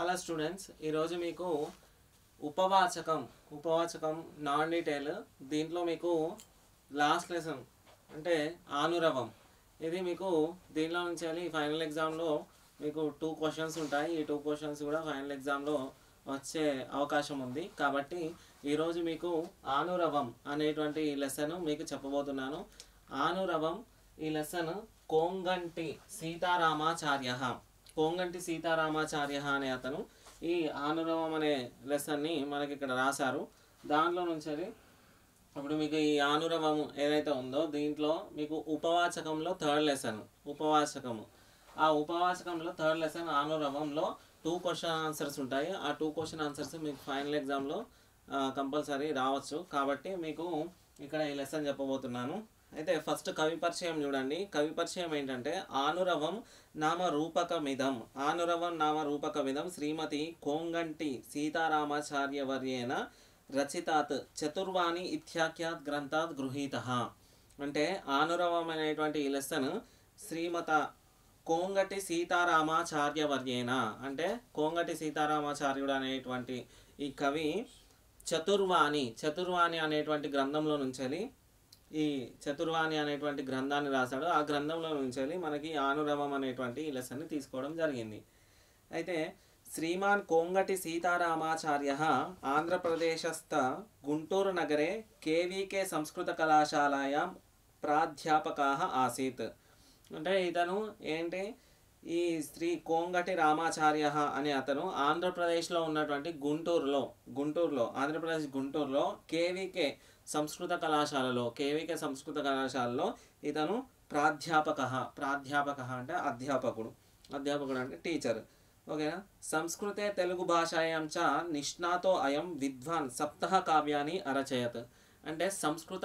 Hello students ఈరోజు మీకు ఉపవాచకం ఉపవాచకం non detail దీంట్లో మీకు లాస్ట్ లెసన్ అంటే ఆనురవం ఇది మీకు దీనిలో నుంచి వెళ్ళి ఫైనల్ ఎగ్జామ్లో మీకు టూ క్వశ్చన్స్ ఉంటాయి ఈ టూ క్వశ్చన్స్ కూడా ఫైనల్ ఎగ్జామ్లో వచ్చే అవకాశం ఉంది కాబట్టి ఈరోజు మీకు ఆనురవం అనేటువంటి లెసన్ మీకు చెప్పబోతున్నాను ఆనురవం ఈ లెసన్ కోంగంటి సీతారామాచార్య కోంగంటి సీతారామాచార్య అనే అతను ఈ ఆనురవం అనే లెసన్ని మనకి ఇక్కడ రాశారు దాంట్లో నుంచి ఇప్పుడు మీకు ఈ ఆనురవం ఏదైతే ఉందో దీంట్లో మీకు ఉపవాచకంలో థర్డ్ లెసన్ ఉపవాచకము ఆ ఉపవాచకంలో థర్డ్ లెసన్ ఆనురవంలో టూ క్వశ్చన్ ఆన్సర్స్ ఉంటాయి ఆ టూ క్వశ్చన్ ఆన్సర్స్ మీకు ఫైనల్ ఎగ్జామ్లో కంపల్సరీ రావచ్చు కాబట్టి మీకు ఇక్కడ ఈ లెసన్ చెప్పబోతున్నాను అయితే ఫస్ట్ కవి పరిచయం చూడండి కవి పరిచయం ఏంటంటే ఆనురవం నామ రూపకమిదం ఆనురవం నామ రూపకమిదం శ్రీమతి కోంగంటి సీతారామాచార్యవర్యేన రచితాత్ చతుర్వాణి ఇత్యాఖ్యాత్ గ్రంథాత్ గృహీత అంటే ఆనురవం అనేటువంటి ఈ లెసన్ శ్రీమత కోంగటి సీతారామాచార్యవర్యేన అంటే కోంగటి సీతారామాచార్యుడు అనేటువంటి ఈ కవి చతుర్వాణి చతుర్వాణి అనేటువంటి గ్రంథంలో నుంచి ఈ చతుర్వాణి అనేటువంటి గ్రంథాన్ని రాశాడు ఆ గ్రంథంలో నుంచి మనకి ఆనురవం అనేటువంటి ఈ లెసన్ని తీసుకోవడం జరిగింది అయితే శ్రీమాన్ కోంగటి సీతారామాచార్య ఆంధ్రప్రదేశస్థ గుంటూరు నగరే కేవీకే సంస్కృత కళాశాలాయాం ప్రాధ్యాపకా ఆసీత్ అంటే ఇతను ఏంటి ఈ శ్రీ కోంగటి రామాచార్య అనే అతను ఆంధ్రప్రదేశ్లో ఉన్నటువంటి గుంటూరులో గుంటూరులో ఆంధ్రప్రదేశ్ గుంటూరులో కేవీకే సంస్కృత కళాశాలలో కేవీకే సంస్కృత కళాశాలలో ఇతను ప్రాధ్యాపక ప్రాధ్యాపక అంటే అధ్యాపకుడు అధ్యాపకుడు అంటే టీచర్ ఓకేనా సంస్కృతే తెలుగు భాషాయాం చ నిష్ణాతో అయం విద్వాన్ సప్తహ కావ్యాన్ని అరచయత్ అంటే సంస్కృత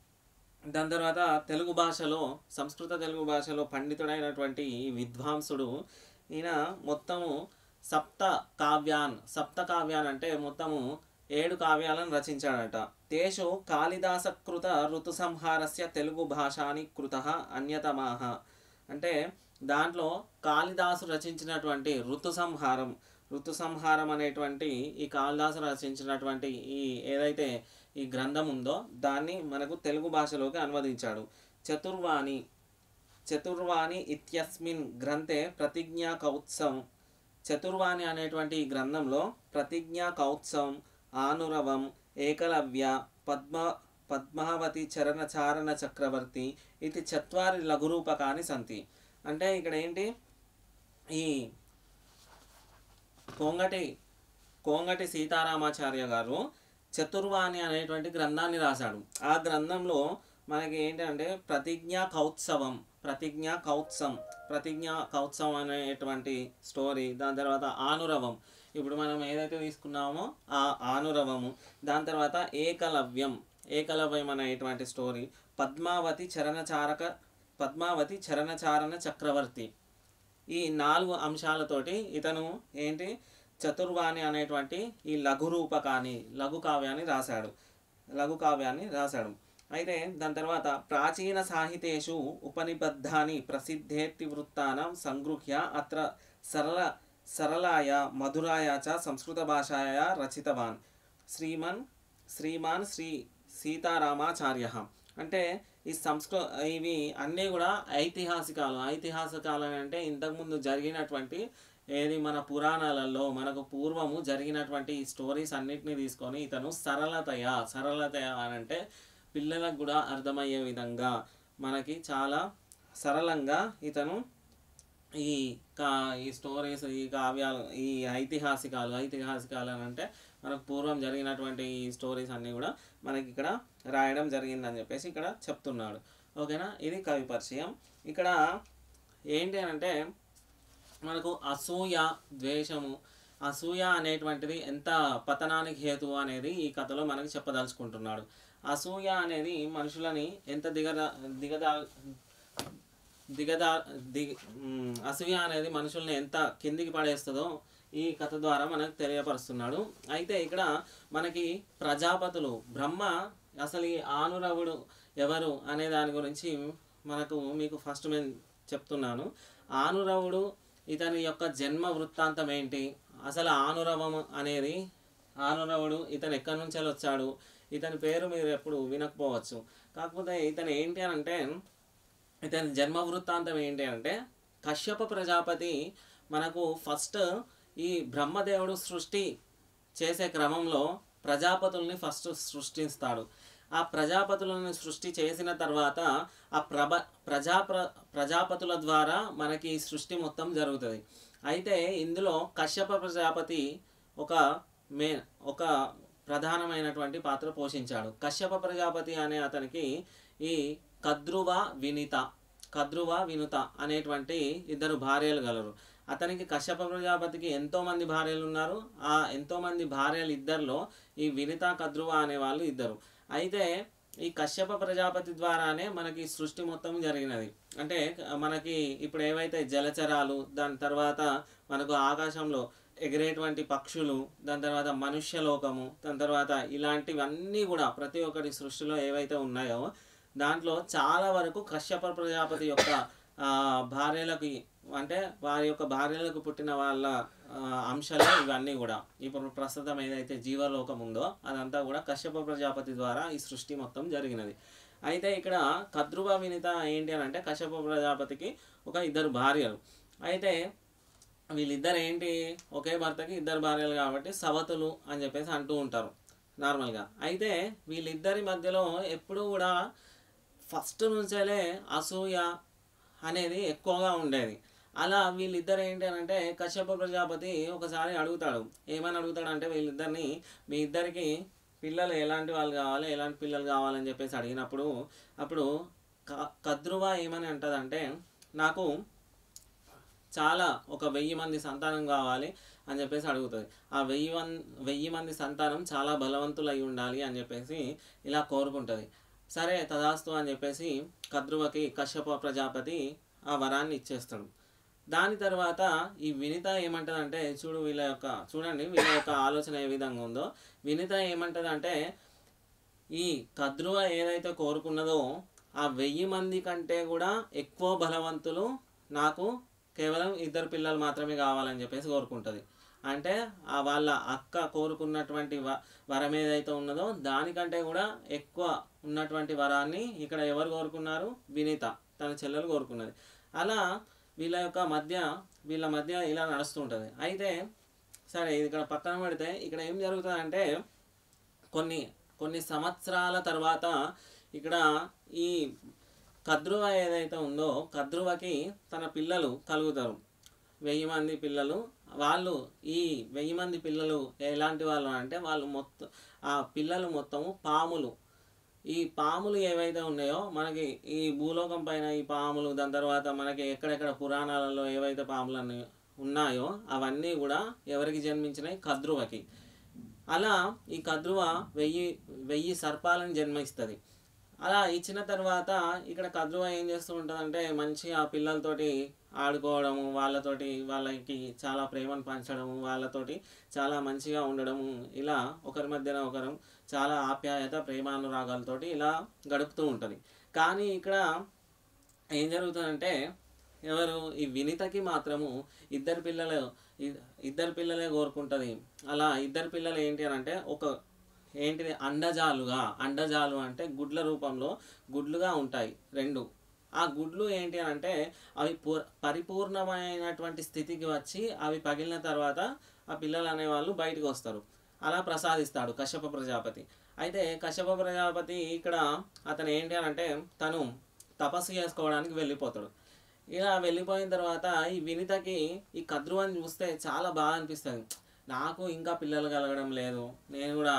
దాని తర్వాత తెలుగు భాషలో సంస్కృత తెలుగు భాషలో పండితుడైనటువంటి ఈ విద్వాంసుడు ఈయన మొత్తము సప్త కావ్యాన్ సప్త కావ్యాన్ అంటే మొత్తము ఏడు కావ్యాలను రచించాడట తేషు కాళిదాసకృత ఋతు సంహారస్య తెలుగు భాషాని కృత అన్యతమాహ అంటే దాంట్లో కాళిదాసు రచించినటువంటి ఋతు సంహారం ఋతు సంహారం అనేటువంటి ఈ కాళిదాసు రచించినటువంటి ఈ ఏదైతే ఈ గ్రంథం ఉందో దాన్ని మనకు తెలుగు భాషలోకి అనువదించాడు చతుర్వాణి చతుర్వాణి ఇత్యస్మిన్ గ్రంథే ప్రతిజ్ఞా కౌత్సవం చతుర్వాణి అనేటువంటి ఈ గ్రంథంలో ప్రతిజ్ఞా కౌత్సవం ఆనురవం ఏకలవ్య పద్మ పద్మావతి చరణచారణ చక్రవర్తి ఇది చత్వారి లఘురూపకాని సంతి అంటే ఇక్కడ ఏంటి ఈ కోంగటి కోంగటి సీతారామాచార్య గారు చతుర్వాణి అనేటువంటి గ్రంథాన్ని రాశాడు ఆ గ్రంథంలో మనకి ఏంటంటే ప్రతిజ్ఞా కౌత్సవం ప్రతిజ్ఞా కౌత్సం ప్రతిజ్ఞా కౌత్సవం అనేటువంటి స్టోరీ దాని తర్వాత ఆనురవం ఇప్పుడు మనం ఏదైతే తీసుకున్నామో ఆ ఆనురవము దాని తర్వాత ఏకలవ్యం ఏకలవ్యం అనేటువంటి స్టోరీ పద్మావతి చరణచారక పద్మావతి చరణచారణ చక్రవర్తి ఈ నాలుగు అంశాలతోటి ఇతను ఏంటి చతుర్వాణి అనేటువంటి ఈ లఘు రూపకాన్ని లఘు కావ్యాన్ని రాశాడు లఘు కావ్యాన్ని రాశాడు అయితే దాని తర్వాత ప్రాచీన సాహితేషు ఉపనిబద్ధాని ప్రసిద్ధేత్తి వృత్తానం సంగృహ్య అత్ర సరళ సరళాయ మధురాయ చ సంస్కృత భాషాయ రచితవాన్ శ్రీమన్ శ్రీమాన్ శ్రీ సీతారామాచార్య అంటే ఈ సంస్కృ ఇవి అన్నీ కూడా ఐతిహాసికాలు ఐతిహాసికాలు అంటే ఇంతకుముందు జరిగినటువంటి ఏది మన పురాణాలలో మనకు పూర్వము జరిగినటువంటి ఈ స్టోరీస్ అన్నిటిని తీసుకొని ఇతను సరళతయ సరళతయ అని అంటే పిల్లలకు కూడా అర్థమయ్యే విధంగా మనకి చాలా సరళంగా ఇతను ఈ కా ఈ స్టోరీస్ ఈ కావ్యాలు ఈ ఐతిహాసికాలు ఐతిహాసికాలు అని అంటే మనకు పూర్వం జరిగినటువంటి ఈ స్టోరీస్ అన్నీ కూడా మనకి ఇక్కడ రాయడం జరిగిందని చెప్పేసి ఇక్కడ చెప్తున్నాడు ఓకేనా ఇది కవి పరిచయం ఇక్కడ ఏంటి అని అంటే మనకు అసూయ ద్వేషము అసూయ అనేటువంటిది ఎంత పతనానికి హేతువు అనేది ఈ కథలో మనకి చెప్పదలుచుకుంటున్నాడు అసూయ అనేది మనుషులని ఎంత దిగదా దిగదా దిగదా దిగ ఉమ్, అసూయ అనేది మనుషుల్ని ఎంత కిందికి పడేస్తుందో ఈ కథ ద్వారా మనకు తెలియపరుస్తున్నాడు అయితే ఇక్కడ మనకి ప్రజాపతులు బ్రహ్మ అసలు ఈ ఆనురవుడు ఎవరు అనే దాని గురించి మనకు మీకు ఫస్ట్ నేను చెప్తున్నాను ఆనురవుడు ఇతని యొక్క జన్మ వృత్తాంతం ఏంటి అసలు ఆనురవం అనేది ఆనురవుడు ఇతను ఎక్కడి నుంచి వచ్చాడు ఇతని పేరు మీరు ఎప్పుడు వినకపోవచ్చు కాకపోతే ఇతను ఏంటి అని అంటే ఇతని జన్మ వృత్తాంతం ఏంటి అంటే కశ్యప ప్రజాపతి మనకు ఫస్ట్ ఈ బ్రహ్మదేవుడు సృష్టి చేసే క్రమంలో ప్రజాపతుల్ని ఫస్ట్ సృష్టిస్తాడు ఆ ప్రజాపతులను సృష్టి చేసిన తర్వాత ఆ ప్రభ ప్రజా ప్రజాపతుల ద్వారా మనకి ఈ సృష్టి మొత్తం జరుగుతుంది అయితే ఇందులో కశ్యప ప్రజాపతి ఒక మే ఒక ప్రధానమైనటువంటి పాత్ర పోషించాడు కశ్యప ప్రజాపతి అనే అతనికి ఈ కద్రువ వినిత కద్రువ వినుత అనేటువంటి ఇద్దరు భార్యలు గలరు అతనికి కశ్యప ప్రజాపతికి ఎంతో మంది భార్యలు ఉన్నారు ఆ ఎంతో మంది భార్యలు ఇద్దరిలో ఈ వినిత కద్రువ అనే వాళ్ళు ఇద్దరు అయితే ఈ కశ్యప ప్రజాపతి ద్వారానే మనకి సృష్టి మొత్తం జరిగినది అంటే మనకి ఇప్పుడు ఏవైతే జలచరాలు దాని తర్వాత మనకు ఆకాశంలో ఎగిరేటువంటి పక్షులు దాని తర్వాత మనుష్య లోకము దాని తర్వాత ఇలాంటివన్నీ కూడా ప్రతి ఒక్కటి సృష్టిలో ఏవైతే ఉన్నాయో దాంట్లో చాలా వరకు కశ్యప ప్రజాపతి యొక్క ఆ, భార్యలకి అంటే వారి యొక్క భార్యలకు పుట్టిన వాళ్ళ ఆ, అంశాలే ఇవన్నీ కూడా ఇప్పుడు ప్రస్తుతం ఏదైతే జీవలోకం ఉందో అదంతా కూడా కశ్యప ప్రజాపతి ద్వారా ఈ సృష్టి మొత్తం జరిగినది అయితే ఇక్కడ కద్రువ వినిత ఏంటి అని అంటే కశ్యప ప్రజాపతికి ఒక ఇద్దరు భార్యలు అయితే వీళ్ళిద్దరు ఏంటి ఒకే భర్తకి ఇద్దరు భార్యలు కాబట్టి సవతులు అని చెప్పేసి అంటూ ఉంటారు నార్మల్గా అయితే వీళ్ళిద్దరి మధ్యలో ఎప్పుడూ కూడా ఫస్ట్ నుంచేలే అసూయ అనేది ఎక్కువగా ఉండేది అలా వీళ్ళిద్దరు ఏంటి అని అంటే కశ్యప ప్రజాపతి ఒకసారి అడుగుతాడు ఏమని అడుగుతాడు అంటే వీళ్ళిద్దరిని మీ ఇద్దరికి పిల్లలు ఎలాంటి వాళ్ళు కావాలి ఎలాంటి పిల్లలు కావాలని చెప్పేసి అడిగినప్పుడు అప్పుడు క కద్రువ ఏమని అంటదంటే నాకు చాలా ఒక వెయ్యి మంది సంతానం కావాలి అని చెప్పేసి అడుగుతుంది ఆ వెయ్యి వన్ వెయ్యి మంది సంతానం చాలా బలవంతులు అయి ఉండాలి అని చెప్పేసి ఇలా కోరుకుంటుంది సరే తదాస్తు అని చెప్పేసి కద్రువకి కశ్యప ప్రజాపతి ఆ వరాన్ని ఇచ్చేస్తాడు దాని తర్వాత ఈ వినిత ఏమంటదంటే చూడు వీళ్ళ యొక్క చూడండి వీళ్ళ యొక్క ఆలోచన ఏ విధంగా ఉందో వినిత ఏమంటదంటే ఈ కద్రువ ఏదైతే కోరుకున్నదో ఆ వెయ్యి మంది కంటే కూడా ఎక్కువ బలవంతులు నాకు కేవలం ఇద్దరు పిల్లలు మాత్రమే కావాలని చెప్పేసి కోరుకుంటుంది అంటే ఆ వాళ్ళ అక్క కోరుకున్నటువంటి వ వరం ఏదైతే ఉన్నదో దానికంటే కూడా ఎక్కువ ఉన్నటువంటి వరాన్ని ఇక్కడ ఎవరు కోరుకున్నారు వినీత తన చెల్లెలు కోరుకున్నది అలా వీళ్ళ యొక్క మధ్య వీళ్ళ మధ్య ఇలా నడుస్తూ ఉంటుంది అయితే సరే ఇది ఇక్కడ పక్కన పెడితే ఇక్కడ ఏం జరుగుతుందంటే కొన్ని కొన్ని సంవత్సరాల తర్వాత ఇక్కడ ఈ కద్రువ ఏదైతే ఉందో కద్రువకి తన పిల్లలు కలుగుతారు వెయ్యి మంది పిల్లలు వాళ్ళు ఈ వెయ్యి మంది పిల్లలు ఎలాంటి వాళ్ళు అంటే వాళ్ళు మొత్తం ఆ పిల్లలు మొత్తము పాములు ఈ పాములు ఏవైతే ఉన్నాయో మనకి ఈ భూలోకం పైన ఈ పాములు దాని తర్వాత మనకి ఎక్కడెక్కడ పురాణాలలో ఏవైతే పాములు అన్ని ఉన్నాయో అవన్నీ కూడా ఎవరికి జన్మించినాయి కద్రువకి అలా ఈ కద్రువ వెయ్యి వెయ్యి సర్పాలను జన్మిస్తుంది అలా ఇచ్చిన తర్వాత ఇక్కడ కద్రువ ఏం చేస్తూ ఉంటుందంటే మంచిగా ఆ పిల్లలతోటి ఆడుకోవడము వాళ్ళతోటి వాళ్ళకి చాలా ప్రేమను పంచడము వాళ్ళతోటి చాలా మంచిగా ఉండడము ఇలా ఒకరి మధ్యన ఒకరు చాలా ఆప్యాయత ప్రేమానురాగాలతోటి ఇలా గడుపుతూ ఉంటుంది కానీ ఇక్కడ ఏం జరుగుతుందంటే ఎవరు ఈ వినితకి మాత్రము ఇద్దరు పిల్లలు ఇ- ఇద్దరు పిల్లలే కోరుకుంటుంది అలా ఇద్దరు పిల్లలు ఏంటి అని అంటే ఒక ఏంటిది అండజాలుగా అండజాలు అంటే గుడ్ల రూపంలో గుడ్లుగా ఉంటాయి రెండు ఆ గుడ్లు ఏంటి అని అంటే అవి పూ- పరిపూర్ణమైనటువంటి స్థితికి వచ్చి అవి పగిలిన తర్వాత ఆ పిల్లలు అనేవాళ్ళు బయటకు వస్తారు అలా ప్రసాదిస్తాడు కశ్యప ప్రజాపతి అయితే కశ్యప ప్రజాపతి ఇక్కడ అతను ఏంటి అని అంటే తను తపస్సు చేసుకోవడానికి వెళ్ళిపోతాడు ఇలా వెళ్ళిపోయిన తర్వాత ఈ వినితకి ఈ కద్రువని చూస్తే చాలా బాగా అనిపిస్తుంది నాకు ఇంకా పిల్లలు కలగడం లేదు నేను కూడా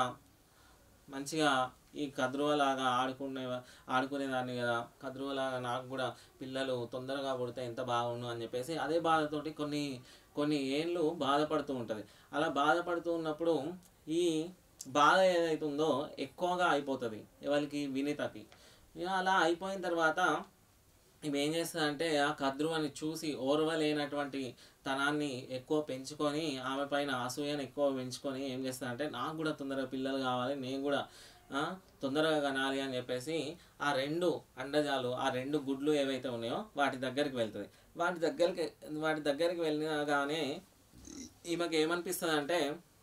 మంచిగా ఈ కద్రువలాగా ఆడుకునే ఆడుకునేదాన్ని కదా కద్రువలాగా నాకు కూడా పిల్లలు తొందరగా పుడితే ఎంత బాగుండు అని చెప్పేసి అదే బాధతోటి కొన్ని కొన్ని ఏళ్ళు బాధపడుతూ ఉంటుంది అలా బాధపడుతూ ఉన్నప్పుడు ఈ బాధ ఏదైతుందో ఎక్కువగా అయిపోతుంది ఎవరికి వినితకి ఇక అలా అయిపోయిన తర్వాత ఇవి ఏం చేస్తుందంటే ఆ కద్రువని చూసి ఓర్వలేనటువంటి తనాన్ని ఎక్కువ పెంచుకొని ఆమె పైన అసూయను ఎక్కువ పెంచుకొని ఏం చేస్తుందంటే నాకు కూడా తొందరగా పిల్లలు కావాలి నేను కూడా ఆ, తొందరగా కనాలి అని చెప్పేసి ఆ రెండు అండజాలు ఆ రెండు గుడ్లు ఏవైతే ఉన్నాయో వాటి దగ్గరికి వెళ్తుంది వాటి దగ్గరికి వాటి దగ్గరికి వెళ్ళగానే ఈమెకి ఏమనిపిస్తుంది అంటే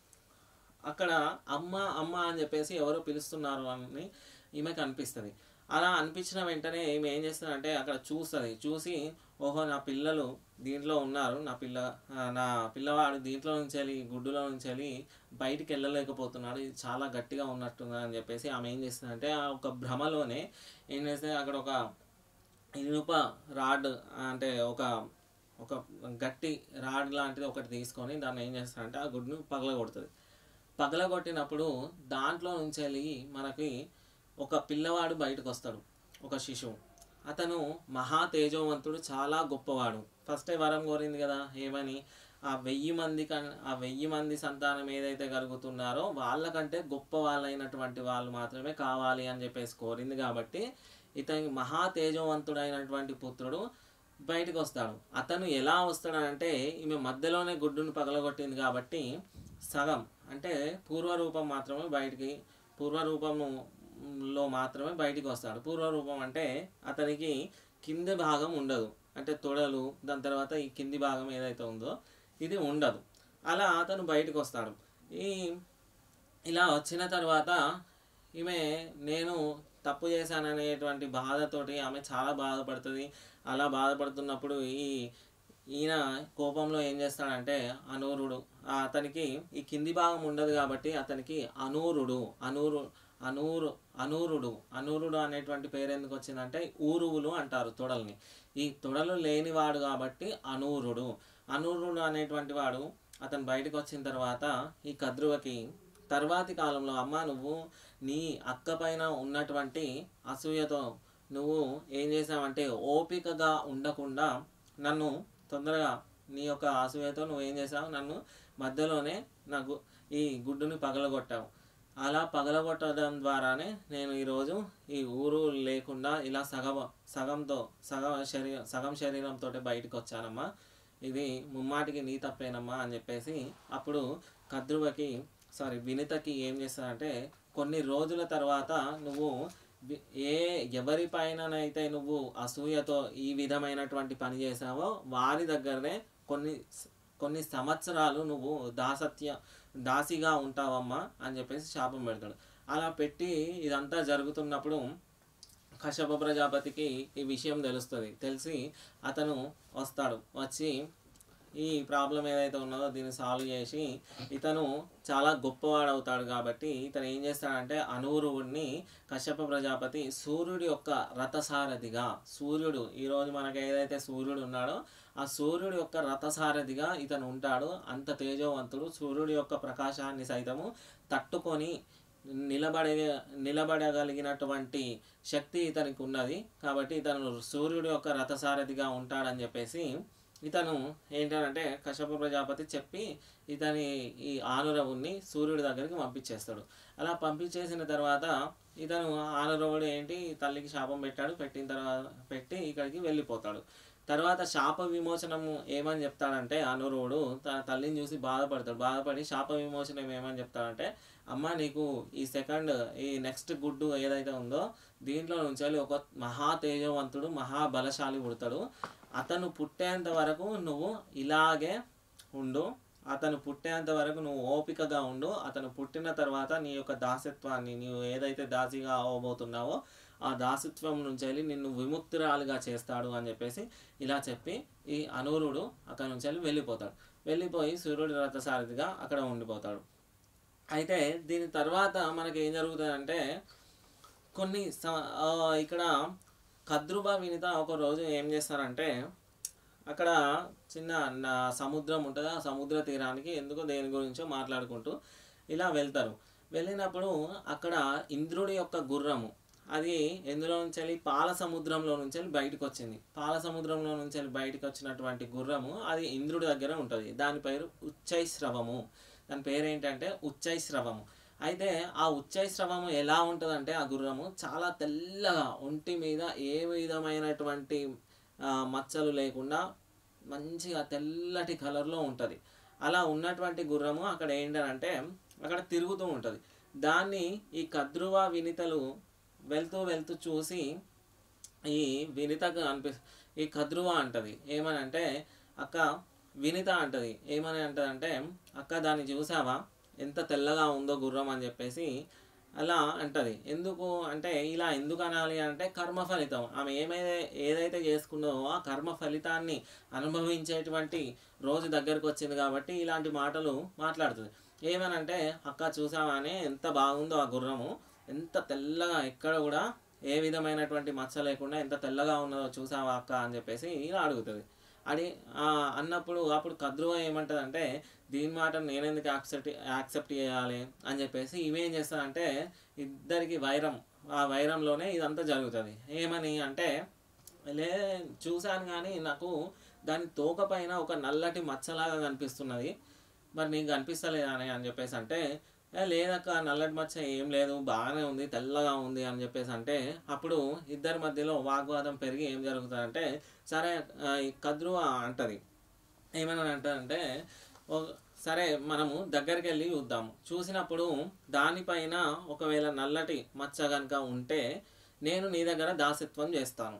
అక్కడ అమ్మ అమ్మ అని చెప్పేసి ఎవరో పిలుస్తున్నారు అని ఈమెకి అనిపిస్తుంది అలా అనిపించిన వెంటనే ఈమె ఏం చేస్తుందంటే అక్కడ చూస్తుంది చూసి ఓహో నా పిల్లలు దీంట్లో ఉన్నారు నా పిల్ల ఆ, నా పిల్లవాడు దీంట్లో నుంచి వెళ్ళి గుడ్డులో నుంచి వెళ్ళి బయటికి వెళ్ళలేకపోతున్నాడు ఇది చాలా గట్టిగా ఉన్నట్టుంది అని చెప్పేసి ఆమె ఏం చేస్తుందంటే ఆ ఒక భ్రమలోనే ఏం చేస్తుంది అక్కడ ఒక ఇనుప రాడ్ అంటే ఒక ఒక గట్టి రాడ్ లాంటిది ఒకటి తీసుకొని దాన్ని ఏం చేస్తారంటే ఆ గుడ్డును పగలగొడుతుంది పగలగొట్టినప్పుడు దాంట్లో నుంచి వెళ్ళి మనకి ఒక పిల్లవాడు బయటకు వస్తాడు ఒక శిశువు అతను మహా తేజోవంతుడు చాలా గొప్పవాడు ఫస్టే వరం కోరింది కదా ఏమని ఆ వెయ్యి మంది కన్ ఆ వెయ్యి మంది సంతానం ఏదైతే కలుగుతున్నారో వాళ్ళకంటే గొప్ప వాళ్ళైనటువంటి వాళ్ళు మాత్రమే కావాలి అని చెప్పేసి కోరింది కాబట్టి ఇతనికి మహా తేజవంతుడైనటువంటి పుత్రుడు బయటకు వస్తాడు అతను ఎలా వస్తాడంటే ఈమె మధ్యలోనే గుడ్డును పగలగొట్టింది కాబట్టి సగం అంటే పూర్వరూపం మాత్రమే బయటికి పూర్వరూపములో మాత్రమే బయటికి వస్తాడు పూర్వరూపం అంటే అతనికి కింది భాగం ఉండదు అంటే తొడలు దాని తర్వాత ఈ కింది భాగం ఏదైతే ఉందో ఇది ఉండదు అలా అతను బయటకు వస్తాడు ఈ ఇలా వచ్చిన తర్వాత ఈమె నేను తప్పు చేశాననేటువంటి బాధతోటి ఆమె చాలా బాధపడుతుంది అలా బాధపడుతున్నప్పుడు ఈ ఈయన కోపంలో ఏం చేస్తాడంటే అనూరుడు ఆ అతనికి ఈ కింది భాగం ఉండదు కాబట్టి అతనికి అనూరుడు అనూరు అనూరు అనూరుడు అనూరుడు అనేటువంటి పేరు ఎందుకు వచ్చిందంటే ఊరువులు అంటారు తొడల్ని ఈ తొడలు లేనివాడు కాబట్టి అనూరుడు అనూరుడు అనేటువంటి వాడు అతను బయటకు వచ్చిన తర్వాత ఈ కద్రువకి తర్వాతి కాలంలో అమ్మ నువ్వు నీ అక్క పైన ఉన్నటువంటి అసూయతో నువ్వు ఏం చేసావంటే ఓపికగా ఉండకుండా నన్ను తొందరగా నీ యొక్క అసూయతో నువ్వు ఏం చేసావు నన్ను మధ్యలోనే నాకు ఈ గుడ్డుని పగలగొట్టావు అలా పగలగొట్టడం ద్వారానే నేను ఈరోజు ఈ ఊరు లేకుండా ఇలా సగం సగంతో సగం శరీరం సగం శరీరంతో బయటకు వచ్చానమ్మా ఇది ముమ్మాటికి నీ తప్పేనమ్మా అని చెప్పేసి అప్పుడు కద్రువకి సారీ వినితకి ఏం చేస్తానంటే కొన్ని రోజుల తర్వాత నువ్వు వి- ఏ ఎవరిపైననైతే నువ్వు అసూయతో ఈ విధమైనటువంటి పని చేసావో వారి దగ్గరనే కొన్ని స- కొన్ని సంవత్సరాలు నువ్వు దాసత్య దాసిగా ఉంటావమ్మా అని చెప్పేసి శాపం పెడతాడు అలా పెట్టి ఇదంతా జరుగుతున్నప్పుడు కశ్యప ప్రజాపతికి ఈ విషయం తెలుస్తుంది తెలిసి అతను వస్తాడు వచ్చి ఈ ప్రాబ్లం ఏదైతే ఉన్నదో దీన్ని సాల్వ్ చేసి ఇతను చాలా గొప్పవాడు అవుతాడు కాబట్టి ఇతను ఏం చేస్తాడంటే అనూరువుడిని కశ్యప ప్రజాపతి సూర్యుడి యొక్క రథసారథిగా సూర్యుడు ఈరోజు మనకి ఏదైతే సూర్యుడు ఉన్నాడో ఆ సూర్యుడి యొక్క రథసారథిగా ఇతను ఉంటాడు అంత తేజోవంతుడు సూర్యుడి యొక్క ప్రకాశాన్ని సైతము తట్టుకొని నిలబడే నిలబడగలిగినటువంటి శక్తి ఇతనికి ఉన్నది కాబట్టి ఇతను సూర్యుడి యొక్క రథసారథిగా ఉంటాడని చెప్పేసి ఇతను ఏంటంటే కశ్యప ప్రజాపతి చెప్పి ఇతని ఈ ఆనురవుని సూర్యుడి దగ్గరికి పంపించేస్తాడు అలా పంపించేసిన తర్వాత ఇతను ఆనురవుడు ఏంటి తల్లికి శాపం పెట్టాడు పెట్టిన తర్వాత పెట్టి ఇక్కడికి వెళ్ళిపోతాడు తర్వాత శాప విమోచనము ఏమని చెప్తాడంటే అనురువుడు తన తల్లిని చూసి బాధపడతాడు బాధపడి శాప విమోచనం ఏమని చెప్తాడంటే అమ్మ నీకు ఈ సెకండ్ ఈ నెక్స్ట్ గుడ్డు ఏదైతే ఉందో దీంట్లో నుంచి ఒక మహా తేజవంతుడు మహా బలశాలి పుడతాడు అతను పుట్టేంత వరకు నువ్వు ఇలాగే ఉండు అతను పుట్టేంత వరకు నువ్వు ఓపికగా ఉండు అతను పుట్టిన తర్వాత నీ యొక్క దాసత్వాన్ని నీవు ఏదైతే దాసిగా అవ్వబోతున్నావో ఆ దాసత్వం నుంచి వెళ్ళి నిన్ను విముక్తురాలుగా చేస్తాడు అని చెప్పేసి ఇలా చెప్పి ఈ అనూరుడు అక్కడ నుంచి వెళ్ళి వెళ్ళిపోతాడు వెళ్ళిపోయి సూర్యుడి రథసారథిగా అక్కడ ఉండిపోతాడు అయితే దీని తర్వాత మనకి ఏం జరుగుతుందంటే కొన్ని స- ఆ, ఇక్కడ కద్రుబా వినిత ఒక రోజు ఏం చేస్తారంటే అక్కడ చిన్న నా- సముద్రం ఉంటుంది ఆ సముద్ర తీరానికి ఎందుకో దేని గురించో మాట్లాడుకుంటూ ఇలా వెళ్తారు వెళ్ళినప్పుడు అక్కడ ఇంద్రుడి యొక్క గుర్రము అది ఎందులో నుంచి వెళ్ళి పాల సముద్రంలో నుంచి వెళ్ళి బయటకు వచ్చింది పాల సముద్రంలో నుంచి వెళ్ళి బయటకు వచ్చినటువంటి గుర్రము అది ఇంద్రుడి దగ్గర ఉంటుంది దాని పేరు ఉచ్చైశ్రవము దాని పేరు ఏంటంటే ఉచ్చైశ్రవము అయితే ఆ ఉచ్చైశ్రవము ఎలా ఉంటుందంటే ఆ గుర్రము చాలా తెల్లగా ఒంటి మీద ఏ విధమైనటువంటి ఆ, మచ్చలు లేకుండా మంచిగా తెల్లటి కలర్లో ఉంటుంది అలా ఉన్నటువంటి గుర్రము అక్కడ ఏంటంటే అక్కడ తిరుగుతూ ఉంటుంది దాన్ని ఈ కద్రువ వినితలు వెళ్తూ వెళ్తూ చూసి ఈ వినితకు అనిపి ఈ కద్రువ అంటది ఏమనంటే అక్క వినిత అంటది ఏమని అంటదంటే అక్క దాన్ని చూసావా ఎంత తెల్లగా ఉందో గుర్రం అని చెప్పేసి అలా అంటది ఎందుకు అంటే ఇలా ఎందుకు అనాలి అంటే కర్మ ఫలితం ఆమె ఏమైతే ఏదైతే చేసుకుందో ఆ కర్మ ఫలితాన్ని అనుభవించేటువంటి రోజు దగ్గరకు వచ్చింది కాబట్టి ఇలాంటి మాటలు మాట్లాడుతుంది ఏమనంటే అక్క చూసావానే ఎంత బాగుందో ఆ గుర్రము ఎంత తెల్లగా ఎక్కడ కూడా ఏ విధమైనటువంటి మచ్చ లేకుండా ఎంత తెల్లగా ఉన్నదో చూసావా అక్క అని చెప్పేసి ఇలా అడుగుతుంది అడి ఆ, అన్నప్పుడు అప్పుడు కద్రువ ఏమంటదంటే దీని మాట నేను ఎందుకు యాక్సెప్ట్ యాక్సెప్ట్ చేయాలి అని చెప్పేసి ఇవేం చేస్తానంటే ఇద్దరికి వైరం ఆ వైరంలోనే ఇదంతా జరుగుతుంది ఏమని అంటే లే చూశాను కానీ నాకు దాని తోక పైన ఒక నల్లటి మచ్చలాగా కనిపిస్తున్నది మరి నీకు కనిపిస్తలేదని అని చెప్పేసి అంటే "ఏ, లేదక్క నల్లటి మచ్చ ఏం లేదు బాగానే ఉంది తెల్లగా ఉంది అని చెప్పేసి అంటే అప్పుడు ఇద్దరి మధ్యలో వాగ్వాదం పెరిగి ఏం జరుగుతుందంటే సరే ఆ, ఈ కద్రువ అంటది ఏమని అంటారంటే "ఓ- సరే మనము దగ్గరికి వెళ్ళి చూద్దాము చూసినప్పుడు దానిపైన ఒకవేళ నల్లటి మచ్చ కనుక ఉంటే నేను నీ దగ్గర దాసత్వం చేస్తాను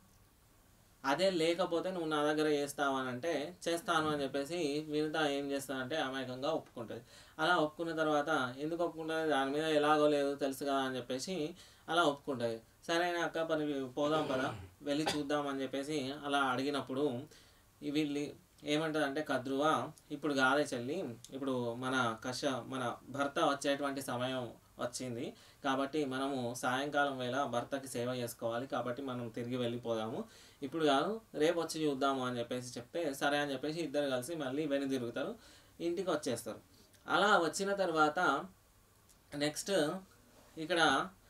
అదే లేకపోతే నువ్వు నా దగ్గర చేస్తావా అని అంటే చేస్తాను అని చెప్పేసి వినిత ఏం చేస్తానంటే అమాయకంగా ఒప్పుకుంటుంది అలా ఒప్పుకున్న తర్వాత ఎందుకు ఒప్పుకుంటుంది దాని మీద ఎలాగో లేదు తెలుసు కదా అని చెప్పేసి అలా ఒప్పుకుంటుంది సరే అక్క పని పోదాం పదా వెళ్ళి చూద్దాం అని చెప్పేసి అలా అడిగినప్పుడు ఈ వీళ్ళు ఏమంటదంటే కద్రువ ఇప్పుడు కాదే చెల్లి ఇప్పుడు మన కష మన భర్త వచ్చేటువంటి సమయం వచ్చింది కాబట్టి మనము సాయంకాలం వేళ భర్తకి సేవ చేసుకోవాలి కాబట్టి మనం తిరిగి వెళ్ళిపోదాము ఇప్పుడు కాదు రేపు వచ్చి చూద్దాము అని చెప్పేసి చెప్తే సరే అని చెప్పేసి ఇద్దరు కలిసి మళ్ళీ వెను తిరుగుతారు ఇంటికి వచ్చేస్తారు అలా వచ్చిన తర్వాత నెక్స్ట్ ఇక్కడ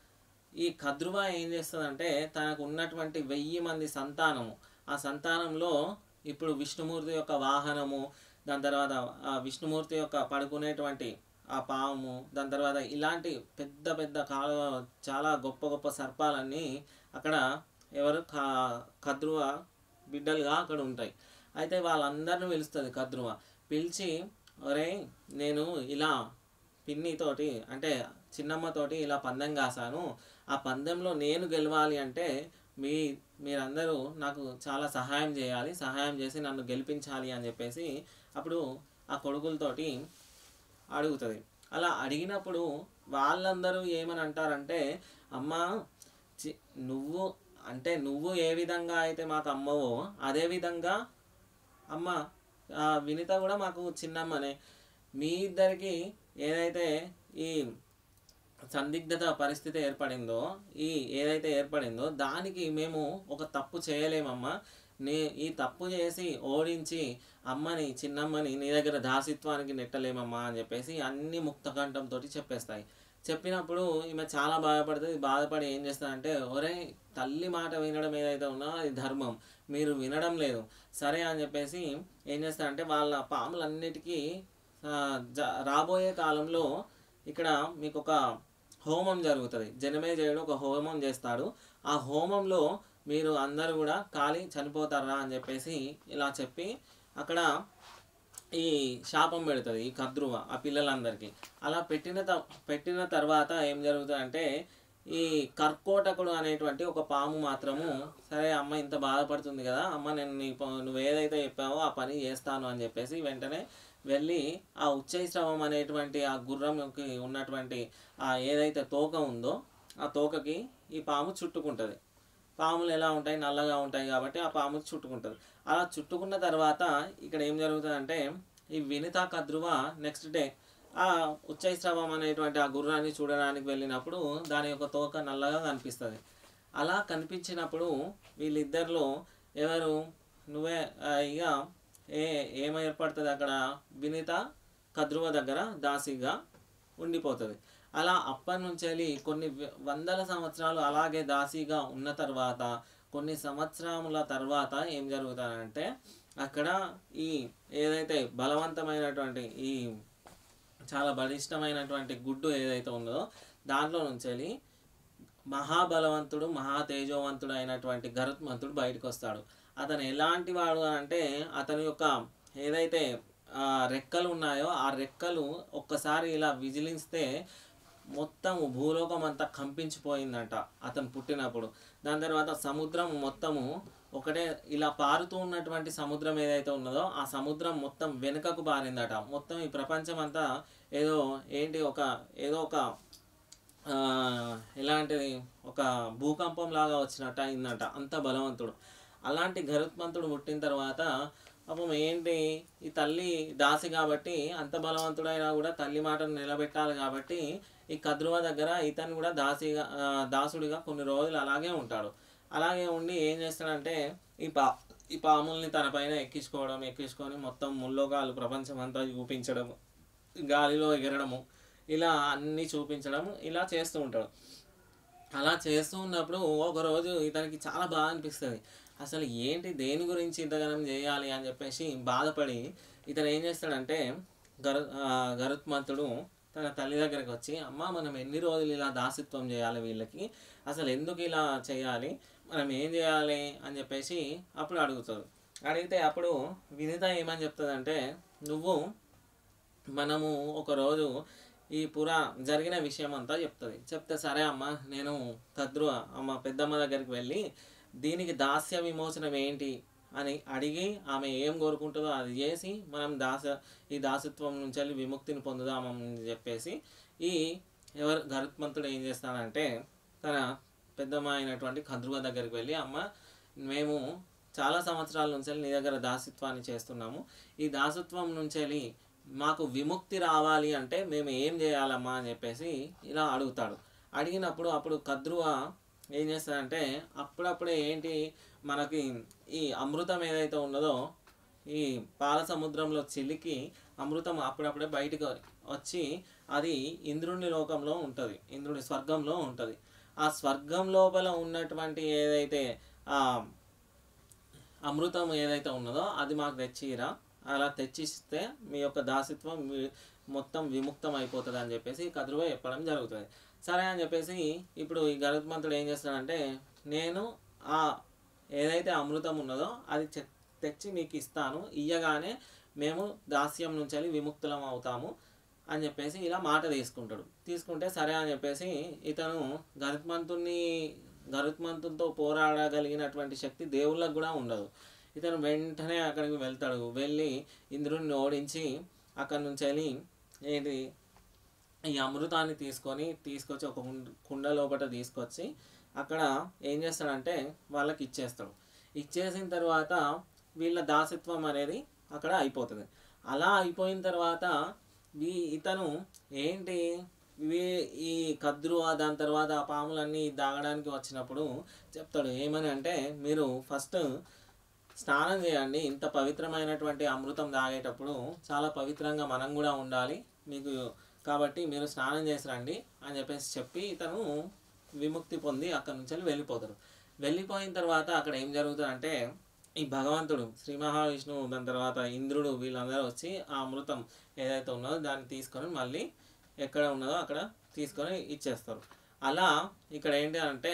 ఈ కద్రువ ఏం చేస్తుందంటే తనకు ఉన్నటువంటి వెయ్యి మంది సంతానము ఆ సంతానంలో ఇప్పుడు విష్ణుమూర్తి యొక్క వాహనము దాని తర్వాత ఆ విష్ణుమూర్తి యొక్క పడుకునేటువంటి ఆ పాము దాని తర్వాత ఇలాంటి పెద్ద పెద్ద కాల చాలా గొప్ప గొప్ప సర్పాలన్నీ అక్కడ ఎవరు కా కద్రువ బిడ్డలుగా అక్కడ ఉంటాయి అయితే వాళ్ళందరిని పిలుస్తుంది కద్రువ పిలిచి ఒరే నేను ఇలా పిన్నితోటి అంటే చిన్నమ్మతోటి ఇలా పందెం కాసాను ఆ పందెంలో నేను గెలవాలి అంటే మీ మీరందరూ నాకు చాలా సహాయం చేయాలి సహాయం చేసి నన్ను గెలిపించాలి అని చెప్పేసి అప్పుడు ఆ కొడుకులతోటి అడుగుతుంది అలా అడిగినప్పుడు వాళ్ళందరూ ఏమని అంటారంటే అమ్మా చి నువ్వు అంటే నువ్వు ఏ విధంగా అయితే మాకు అమ్మవో అదే విధంగా అమ్మ ఆ వినిత కూడా మాకు చిన్నమ్మనే మీ ఇద్దరికి ఏదైతే ఈ సందిగ్ధత పరిస్థితి ఏర్పడిందో ఈ ఏదైతే ఏర్పడిందో దానికి మేము ఒక తప్పు చేయలేమమ్మా నీ ఈ తప్పు చేసి ఓడించి అమ్మని చిన్నమ్మని నీ దగ్గర దాసిత్వానికి నెట్టలేమమ్మా అని చెప్పేసి అన్ని ముక్తకంఠంతో చెప్పేస్తాయి చెప్పినప్పుడు ఈమె చాలా బాధపడుతుంది బాధపడి ఏం చేస్తారంటే ఒరే తల్లి మాట వినడం ఏదైతే ఉన్నా అది ధర్మం మీరు వినడం లేదు సరే అని చెప్పేసి ఏం చేస్తారంటే వాళ్ళ పాములన్నిటికీ ఆ, జ- రాబోయే కాలంలో ఇక్కడ మీకు ఒక హోమం జరుగుతుంది జనమేజయుడు ఒక హోమం చేస్తాడు ఆ హోమంలో మీరు అందరూ కూడా కాలి చనిపోతారా అని చెప్పేసి ఇలా చెప్పి అక్కడ ఈ శాపం పెడుతుంది ఈ కద్రువ ఆ పిల్లలందరికీ అలా పెట్టిన త పెట్టిన తర్వాత ఏం జరుగుతుందంటే ఈ కర్కోటకుడు అనేటువంటి ఒక పాము మాత్రము సరే అమ్మ ఇంత బాధపడుతుంది కదా అమ్మ నేను నీ ప- నువ్వు ఏదైతే చెప్పావో ఆ పని చేస్తాను అని చెప్పేసి వెంటనే వెళ్ళి ఆ ఉచ్చైశ్రవం అనేటువంటి ఆ గుర్రంకి ఉన్నటువంటి ఆ ఏదైతే తోక ఉందో ఆ తోకకి ఈ పాము చుట్టుకుంటుంది పాములు ఎలా ఉంటాయి నల్లగా ఉంటాయి కాబట్టి ఆ పాము చుట్టుకుంటుంది అలా చుట్టుకున్న తర్వాత ఇక్కడ ఏం జరుగుతుందంటే ఈ వినిత కద్రువ నెక్స్ట్ డే ఆ ఉచ్చైశ్రవం అనేటువంటి ఆ గుర్రాన్ని చూడడానికి వెళ్ళినప్పుడు దాని యొక్క తోక నల్లగా కనిపిస్తుంది అలా కనిపించినప్పుడు వీళ్ళిద్దరిలో ఎవరు నువ్వే ఆ, ఇక ఏ ఏం ఏర్పడుతుంది అక్కడ వినిత కద్రువ దగ్గర దాసిగా ఉండిపోతుంది అలా అప్పటి నుంచి వెళ్ళి కొన్ని వ- వందల సంవత్సరాలు అలాగే దాసిగా ఉన్న తర్వాత కొన్ని సంవత్సరముల తర్వాత ఏం జరుగుతుందంటే అక్కడ ఈ ఏదైతే బలవంతమైనటువంటి ఈ చాలా బలిష్టమైనటువంటి గుడ్డు ఏదైతే ఉందో దాంట్లో నుంచి వెళ్ళి మహాబలవంతుడు మహా తేజోవంతుడు అయినటువంటి గరుత్మంతుడు బయటకు వస్తాడు అతను ఎలాంటి వాడు అని అంటే అతని యొక్క ఏదైతే ఆ, రెక్కలు ఉన్నాయో ఆ రెక్కలు ఒక్కసారి ఇలా విజిలిస్తే మొత్తం భూలోకం అంతా కంపించిపోయిందంట అతను పుట్టినప్పుడు దాని తర్వాత సముద్రం మొత్తము ఒకటే ఇలా పారుతూ ఉన్నటువంటి సముద్రం ఏదైతే ఉన్నదో ఆ సముద్రం మొత్తం వెనుకకు పారిందట మొత్తం ఈ ప్రపంచం అంతా ఏదో ఏంటి ఒక ఏదో ఒక ఆ, ఎలాంటిది ఒక భూకంపం లాగా వచ్చినట్టు అయిందట అంత బలవంతుడు అలాంటి గరుత్మంతుడు పుట్టిన తర్వాత పాపం ఏంటి ఈ తల్లి దాసి కాబట్టి అంత బలవంతుడైనా కూడా తల్లి మాటను నిలబెట్టాలి కాబట్టి ఈ కద్రువ దగ్గర ఇతను కూడా దాసిగా ఆ, దాసుడిగా కొన్ని రోజులు అలాగే ఉంటాడు అలాగే ఉండి ఏం చేస్తాడంటే ఈ పా ఈ పాముల్ని తన పైన ఎక్కించుకోవడం ఎక్కించుకొని మొత్తం ముల్లోకాలు ప్రపంచం అంతా చూపించడం గాలిలో ఎగరడము ఇలా అన్నీ చూపించడం ఇలా చేస్తూ ఉంటాడు అలా చేస్తూ ఉన్నప్పుడు ఒకరోజు ఇతనికి చాలా బాగా అనిపిస్తుంది అసలు ఏంటి దేని గురించి ఇంతగానం చేయాలి అని చెప్పేసి బాధపడి ఇతను ఏం చేస్తాడంటే గరు ఆ, గరుత్మంతుడు తన తల్లి దగ్గరికి వచ్చి అమ్మ మనం ఎన్ని రోజులు ఇలా దాసిత్వం చేయాలి వీళ్ళకి అసలు ఎందుకు ఇలా చేయాలి మనం ఏం చేయాలి అని చెప్పేసి అప్పుడు అడుగుతాడు అడిగితే అప్పుడు వినిత ఏమని చెప్తుందంటే నువ్వు మనము ఒకరోజు ఈ పురా జరిగిన విషయం అంతా చెప్తుంది చెప్తే సరే అమ్మ నేను కద్రు అమ్మ పెద్దమ్మ దగ్గరికి వెళ్ళి దీనికి దాస్య విమోచనం ఏంటి అని అడిగి ఆమె ఏం కోరుకుంటుందో అది చేసి మనం దాస ఈ దాసత్వం నుంచి వెళ్ళి విముక్తిని పొందుదామని చెప్పేసి ఈ ఎవరు గరుత్మంతుడు ఏం చేస్తానంటే తన పెద్దమ్మ అయినటువంటి కద్రువ దగ్గరికి వెళ్ళి అమ్మ మేము చాలా సంవత్సరాల నుంచి వెళ్ళి నీ దగ్గర దాసత్వాన్ని చేస్తున్నాము ఈ దాసత్వం నుంచి వెళ్ళి మాకు విముక్తి రావాలి అంటే మేము ఏం చేయాలమ్మా అని చెప్పేసి ఇలా అడుగుతాడు అడిగినప్పుడు అప్పుడు కద్రువ ఏం చేస్తాడంటే అప్పుడప్పుడే ఏంటి మనకి ఈ అమృతం ఏదైతే ఉన్నదో ఈ పాల సముద్రంలో చిలికి అమృతం అప్పుడప్పుడే బయటకు వచ్చి అది ఇంద్రుని లోకంలో ఉంటుంది ఇంద్రుని స్వర్గంలో ఉంటుంది ఆ స్వర్గం లోపల ఉన్నటువంటి ఏదైతే ఆ అమృతం ఏదైతే ఉన్నదో అది మాకు తెచ్చిరా అలా తెచ్చిస్తే మీ యొక్క దాసిత్వం మీ- మొత్తం విముక్తం అయిపోతుంది అని చెప్పేసి కదురువ చెప్పడం జరుగుతుంది సరే అని చెప్పేసి ఇప్పుడు ఈ గరుత్మంతుడు ఏం చేస్తాడంటే నేను ఆ ఏదైతే అమృతం ఉన్నదో అది చె- తెచ్చి మీకు ఇస్తాను ఇయ్యగానే మేము దాస్యం నుంచి వెళ్ళి విముక్తులం అవుతాము అని చెప్పేసి ఇలా మాట తీసుకుంటాడు తీసుకుంటే సరే అని చెప్పేసి ఇతను గరుత్మంతుని గరుత్మంతునితో పోరాడగలిగినటువంటి శక్తి దేవుళ్ళకు కూడా ఉండదు ఇతను వెంటనే అక్కడికి వెళ్తాడు వెళ్ళి ఇంద్రుడిని ఓడించి అక్కడి నుంచి వెళ్ళి ఏంటి ఈ అమృతాన్ని తీసుకొని తీసుకొచ్చి ఒక కుండ- కుండ లోపల తీసుకొచ్చి అక్కడ ఏం చేస్తాడంటే వాళ్ళకి ఇచ్చేస్తాడు ఇచ్చేసిన తర్వాత వీళ్ళ దాసత్వం అనేది అక్కడ అయిపోతుంది అలా అయిపోయిన తర్వాత ఈ ఇతను ఏంటి ఇవి ఈ కద్రు ఆ దాని తర్వాత ఆ పాములన్నీ దాగడానికి వచ్చినప్పుడు చెప్తాడు ఏమని అంటే మీరు ఫస్ట్ స్నానం చేయండి ఇంత పవిత్రమైనటువంటి అమృతం తాగేటప్పుడు చాలా పవిత్రంగా మనం కూడా ఉండాలి మీకు కాబట్టి మీరు స్నానం చేసి రండి అని చెప్పేసి చెప్పి ఇతను విముక్తి పొంది అక్కడి నుంచి వెళ్ళి వెళ్ళిపోతాడు వెళ్ళిపోయిన తర్వాత అక్కడ ఏం జరుగుతుందంటే ఈ భగవంతుడు శ్రీ మహావిష్ణువు దాని తర్వాత ఇంద్రుడు వీళ్ళందరూ వచ్చి ఆ అమృతం ఏదైతే ఉన్నదో దాన్ని తీసుకొని మళ్ళీ ఎక్కడ ఉన్నదో అక్కడ తీసుకొని ఇచ్చేస్తారు అలా ఇక్కడ ఏంటి అంటే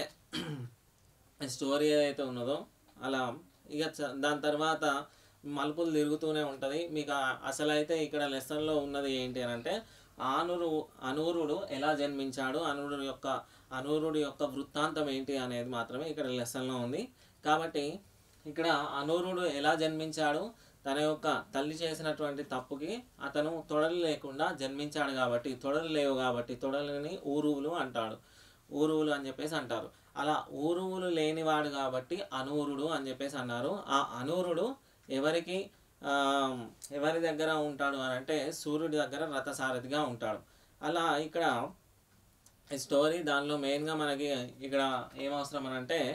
స్టోరీ ఏదైతే ఉన్నదో అలా ఇక చ- దాని తర్వాత మలుపులు తిరుగుతూనే ఉంటుంది మీకు ఆ- అసలైతే ఇక్కడ లెసన్లో ఉన్నది ఏంటి అని అంటే ఆనురు అనూరుడు ఎలా జన్మించాడు అనూరుడు యొక్క అనూరుడు యొక్క వృత్తాంతం ఏంటి అనేది మాత్రమే ఇక్కడ లెసన్లో ఉంది కాబట్టి ఇక్కడ అనూరుడు ఎలా జన్మించాడు తన యొక్క తల్లి చేసినటువంటి తప్పుకి అతను తొడలు లేకుండా జన్మించాడు కాబట్టి తొడలు లేవు కాబట్టి తొడలని ఊరువులు అంటాడు ఊరువులు అని చెప్పేసి అంటారు అలా ఊరువులు లేనివాడు కాబట్టి అనూరుడు అని చెప్పేసి అన్నారు ఆ అనూరుడు ఎవరికి ఆ, ఎవరి దగ్గర ఉంటాడు అని అంటే సూర్యుడి దగ్గర రథసారథిగా ఉంటాడు అలా ఇక్కడ ఈ స్టోరీ దానిలో మెయిన్గా మనకి ఇక్కడ ఏం అవసరం అని అంటే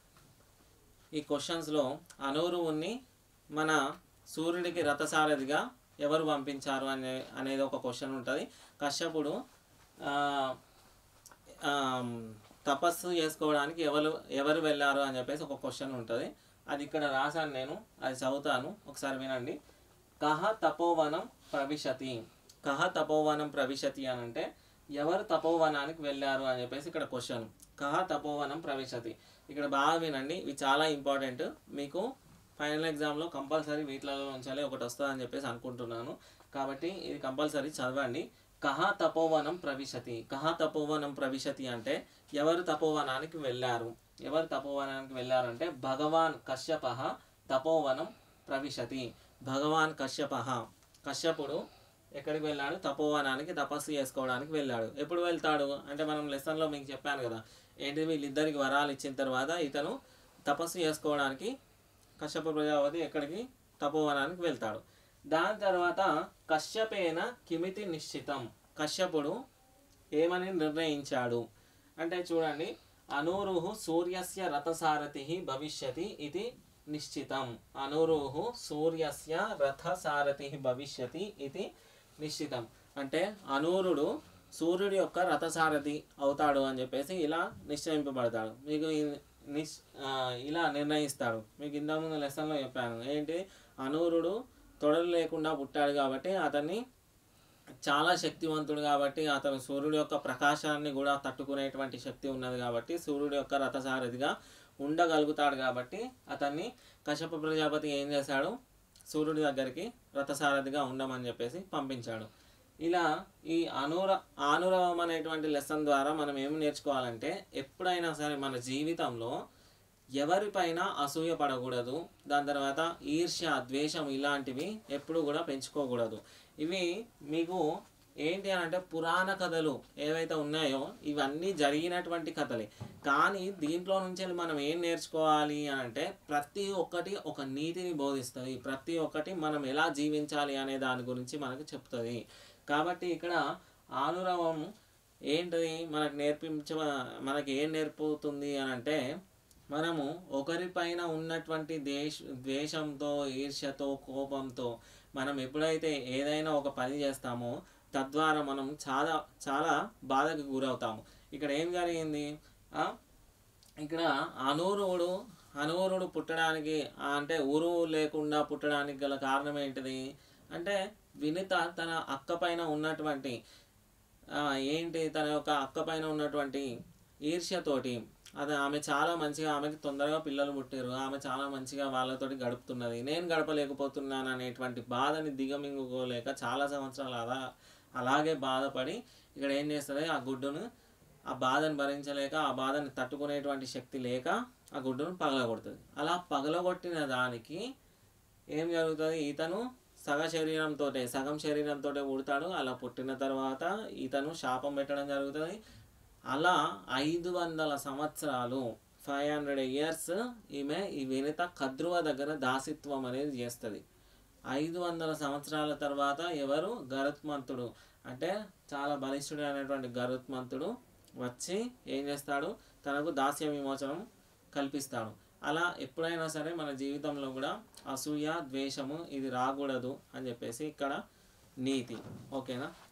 ఈ క్వశ్చన్స్లో అనూరువుని మన సూర్యుడికి రథసారథిగా ఎవరు పంపించారు అనే అనేది ఒక క్వశ్చన్ ఉంటుంది కశ్యపుడు ఆ, ఆ, తపస్సు చేసుకోవడానికి ఎవరు ఎవరు వెళ్ళారు అని చెప్పేసి ఒక క్వశ్చన్ ఉంటుంది అది ఇక్కడ రాశాను నేను అది చదువుతాను ఒకసారి వినండి కహ తపోవనం ప్రవిశతి కహ తపోవనం ప్రవిశతి అని అంటే ఎవరు తపోవనానికి వెళ్ళారు అని చెప్పేసి ఇక్కడ క్వశ్చన్ కహ తపోవనం ప్రవిశతి ఇక్కడ బాగా వినండి ఇవి చాలా ఇంపార్టెంట్ మీకు ఫైనల్ ఎగ్జామ్లో కంపల్సరీ వీటిలలో ఉంచాలి ఒకటి వస్తుందని చెప్పేసి అనుకుంటున్నాను కాబట్టి ఇది కంపల్సరీ చదవండి కహ తపోవనం ప్రవిశతి కహ తపోవనం ప్రవిశతి అంటే ఎవరు తపోవనానికి వెళ్ళారు ఎవరు తపోవనానికి వెళ్ళారంటే భగవాన్ కశ్యప తపోవనం ప్రవిశతి భగవాన్ కశ్యప కశ్యపుడు ఎక్కడికి వెళ్ళాడు తపోవనానికి తపస్సు చేసుకోవడానికి వెళ్ళాడు ఎప్పుడు వెళ్తాడు అంటే మనం లెసన్లో మీకు చెప్పాను కదా ఏంటి వీళ్ళిద్దరికి వరాలు ఇచ్చిన తర్వాత ఇతను తపస్సు చేసుకోవడానికి కశ్యప ప్రజాపతి ఎక్కడికి తపోవనానికి వెళ్తాడు దాని తర్వాత కశ్యపేన కిమితి నిశ్చితం కశ్యపుడు ఏమని నిర్ణయించాడు అంటే చూడండి అనూరుహు సూర్యస్య రథసారథి భవిష్యతి ఇది నిశ్చితం అనూరుహు సూర్యస్య రథసారథి భవిష్యతి ఇది నిశ్చితం అంటే అనూరుడు సూర్యుడి యొక్క రథసారథి అవుతాడు అని చెప్పేసి ఇలా నిశ్చయింపబడతాడు మీకు ఈ నిశ్ ఆ, ఇలా నిర్ణయిస్తాడు మీకు ఇంతకుముందు లెసన్లో చెప్పాను ఏంటి అనూరుడు తొడలు లేకుండా పుట్టాడు కాబట్టి అతన్ని చాలా శక్తివంతుడు కాబట్టి అతను సూర్యుడి యొక్క ప్రకాశాన్ని కూడా తట్టుకునేటువంటి శక్తి ఉన్నది కాబట్టి సూర్యుడి యొక్క రథసారథిగా ఉండగలుగుతాడు కాబట్టి అతన్ని కశ్యప ప్రజాపతి ఏం చేశాడు సూర్యుడి దగ్గరికి రథసారథిగా ఉండమని చెప్పేసి పంపించాడు ఇలా ఈ అనుర ఆనురవం అనేటువంటి లెసన్ ద్వారా మనం ఏం నేర్చుకోవాలంటే ఎప్పుడైనా సరే మన జీవితంలో ఎవరిపైన అసూయ పడకూడదు దాని తర్వాత ఈర్ష్య ద్వేషం ఇలాంటివి ఎప్పుడు కూడా పెంచుకోకూడదు ఇవి మీకు ఏంటి అని అంటే పురాణ కథలు ఏవైతే ఉన్నాయో ఇవన్నీ జరిగినటువంటి కథలే కానీ దీంట్లో నుంచి మనం ఏం నేర్చుకోవాలి అని అంటే ప్రతి ఒక్కటి ఒక నీతిని బోధిస్తుంది ప్రతి ఒక్కటి మనం ఎలా జీవించాలి అనే దాని గురించి మనకు చెప్తుంది కాబట్టి ఇక్కడ ఆనురవం ఏంటిది మనకు నేర్పించ మనకి ఏం నేర్పుతుంది అని అంటే మనము ఒకరిపైన ఉన్నటువంటి దేశ ద్వేషంతో ఈర్ష్యతో కోపంతో మనం ఎప్పుడైతే ఏదైనా ఒక పని చేస్తామో తద్వారా మనం చాలా చాలా బాధకు గురవుతాము ఇక్కడ ఏం జరిగింది ఆ? ఇక్కడ అనూరుడు అనూరుడు పుట్టడానికి ఆ, అంటే ఊరు లేకుండా పుట్టడానికి గల కారణం ఏంటిది అంటే వినిత తన అక్క పైన ఉన్నటువంటి ఆ, ఏంటి తన యొక్క అక్క పైన ఉన్నటువంటి ఈర్ష్యతోటి అది ఆమె చాలా మంచిగా ఆమెకి తొందరగా పిల్లలు పుట్టారు ఆమె చాలా మంచిగా వాళ్ళతోటి గడుపుతున్నది నేను గడపలేకపోతున్నాను అనేటువంటి బాధని దిగమింగుకోలేక చాలా సంవత్సరాలు అలా అలాగే బాధపడి ఇక్కడ ఏం చేస్తుంది ఆ గుడ్డును ఆ బాధను భరించలేక ఆ బాధని తట్టుకునేటువంటి శక్తి లేక ఆ గుడ్డును పగలగొడుతుంది అలా పగలగొట్టిన దానికి ఏం జరుగుతుంది ఇతను సగ శరీరంతో సగం శరీరంతో పుడతాడు అలా పుట్టిన తర్వాత ఇతను శాపం పెట్టడం జరుగుతుంది అలా ఐదు వందల సంవత్సరాలు ఫైవ్ హండ్రెడ్ ఇయర్స్ ఈమె ఈ వినిత కద్రువ దగ్గర దాసిత్వం అనేది చేస్తుంది ఐదు వందల సంవత్సరాల తర్వాత ఎవరు గరుత్మంతుడు అంటే చాలా బలిష్ఠుడు అనేటువంటి గరుత్మంతుడు వచ్చి ఏం చేస్తాడు తనకు దాస్య విమోచనం కల్పిస్తాడు అలా ఎప్పుడైనా సరే మన జీవితంలో కూడా అసూయ ద్వేషము ఇది రాకూడదు అని చెప్పేసి ఇక్కడ నీతి ఓకేనా